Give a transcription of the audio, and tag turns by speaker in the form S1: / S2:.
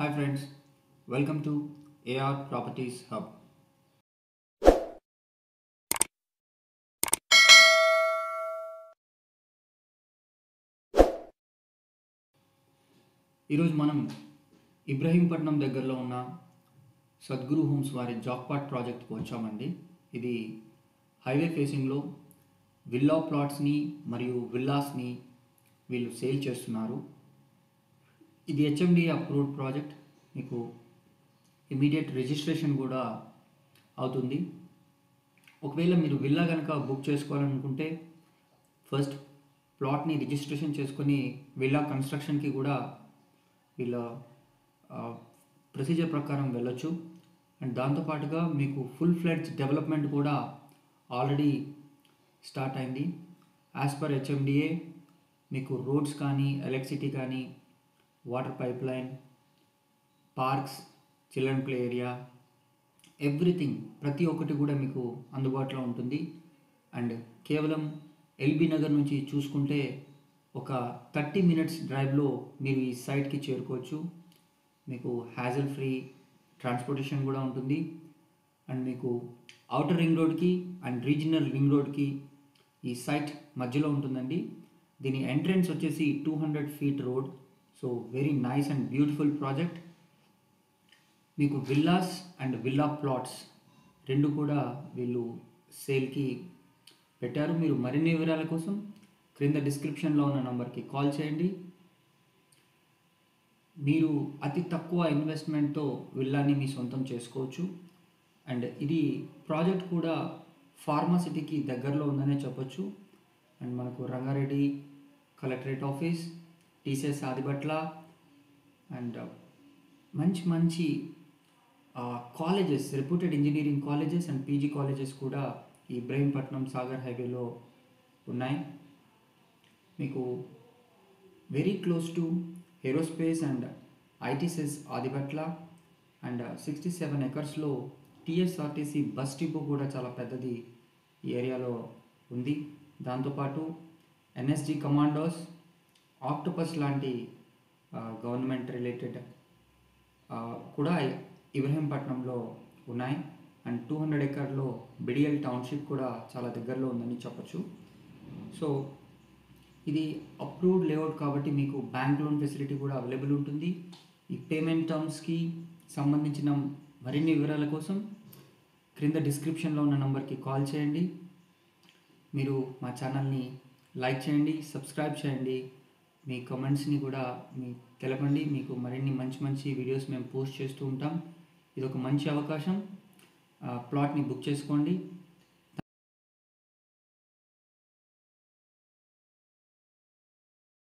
S1: Hi friends, welcome to AR Properties Hub. ఈరోజు మనం ఇబ్రహీంపట్నం దగ్గరలో ఉన్న సద్గురు హోమ్స్ వారి జాక్పాట్ ప్రాజెక్ట్కి వచ్చామండి ఇది హైవే ఫేసింగ్లో విల్లా ప్లాట్స్ని మరియు విల్లాస్ని వీళ్ళు సేల్ చేస్తున్నారు ఇది హెచ్ఎండి అప్రూవ్డ్ ప్రాజెక్ట్ మీకు ఇమీడియట్ రిజిస్ట్రేషన్ కూడా అవుతుంది ఒకవేళ మీరు విల్లా కనుక బుక్ చేసుకోవాలనుకుంటే ఫస్ట్ ప్లాట్ని రిజిస్ట్రేషన్ చేసుకొని విల్లా కన్స్ట్రక్షన్కి కూడా వీళ్ళ ప్రొసీజర్ ప్రకారం వెళ్ళొచ్చు అండ్ దాంతోపాటుగా మీకు ఫుల్ ఫ్లెడ్జ్ డెవలప్మెంట్ కూడా ఆల్రెడీ స్టార్ట్ అయింది యాజ్ పర్ హెచ్ఎండిఏ మీకు రోడ్స్ కానీ ఎలక్ట్రిసిటీ కానీ water pipeline parks children play area everything ప్రతి ఒక్కటి కూడా మీకు అందుబాటులో ఉంటుంది అండ్ కేవలం ఎల్బీ నగర్ నుంచి చూసుకుంటే ఒక థర్టీ మినిట్స్ డ్రైవ్లో మీరు ఈ సైట్కి చేరుకోవచ్చు మీకు హ్యాజల్ ఫ్రీ ట్రాన్స్పోర్టేషన్ కూడా ఉంటుంది అండ్ మీకు అవుటర్ రింగ్ రోడ్కి అండ్ రీజనల్ రింగ్ రోడ్కి ఈ సైట్ మధ్యలో ఉంటుందండి దీని ఎంట్రన్స్ వచ్చేసి two hundred feet road so very nice and beautiful project మీకు విల్లాస్ అండ్ విల్లా ప్లాట్స్ రెండు కూడా వీళ్ళు సేల్కి పెట్టారు మీరు మరిన్ని వివరాల కోసం క్రింద డిస్క్రిప్షన్లో ఉన్న నంబర్కి కాల్ చేయండి మీరు అతి తక్కువ ఇన్వెస్ట్మెంట్తో విల్లాని మీ సొంతం చేసుకోవచ్చు అండ్ ఇది ప్రాజెక్ట్ కూడా ఫార్మాసిటీకి దగ్గరలో ఉందనే చెప్పొచ్చు అండ్ మనకు Rangareddy collectorate office TCS Adibatla and మంచి మంచి colleges reputed engineering colleges and PG colleges కూడా ఈ ఇబ్రహీంపట్నం సాగర్ హైవేలో ఉన్నాయి మీకు very close to aerospace and ఐటీసెస్ ఆదిపట్ల అండ్ సిక్స్టీ సెవెన్ ఎకర్స్లో టీఎస్ఆర్టీసీ బస్ డిపో కూడా చాలా పెద్దది ఈ ఏరియాలో ఉంది దాంతోపాటు ఎన్ఎస్జి కమాండోస్ ఆక్టోపస్ లాంటి గవర్నమెంట్ రిలేటెడ్ కూడా ఇబ్రహీంపట్నంలో ఉన్నాయి అండ్ టూ హండ్రెడ్ ఎకర్లో బిడియల్ టౌన్షిప్ కూడా చాలా దగ్గరలో ఉందని చెప్పచ్చు సో ఇది అప్రూవ్డ్ లేఅవుట్ కాబట్టి మీకు బ్యాంక్ లోన్ ఫెసిలిటీ కూడా అవైలబుల్ ఉంటుంది ఈ పేమెంట్ టర్మ్స్కి సంబంధించిన మరిన్ని వివరాల కోసం క్రింద డిస్క్రిప్షన్లో ఉన్న నంబర్కి కాల్ చేయండి మీరు మా ఛానల్ని లైక్ చేయండి సబ్స్క్రైబ్ చేయండి మీ కమెంట్స్ని కూడా మీ తెలపండి మీకు మరిన్ని మంచి మంచి వీడియోస్ మేము పోస్ట్ చేస్తూ ఉంటాం ఇది ఒక మంచి అవకాశం ప్లాట్ని బుక్ చేసుకోండి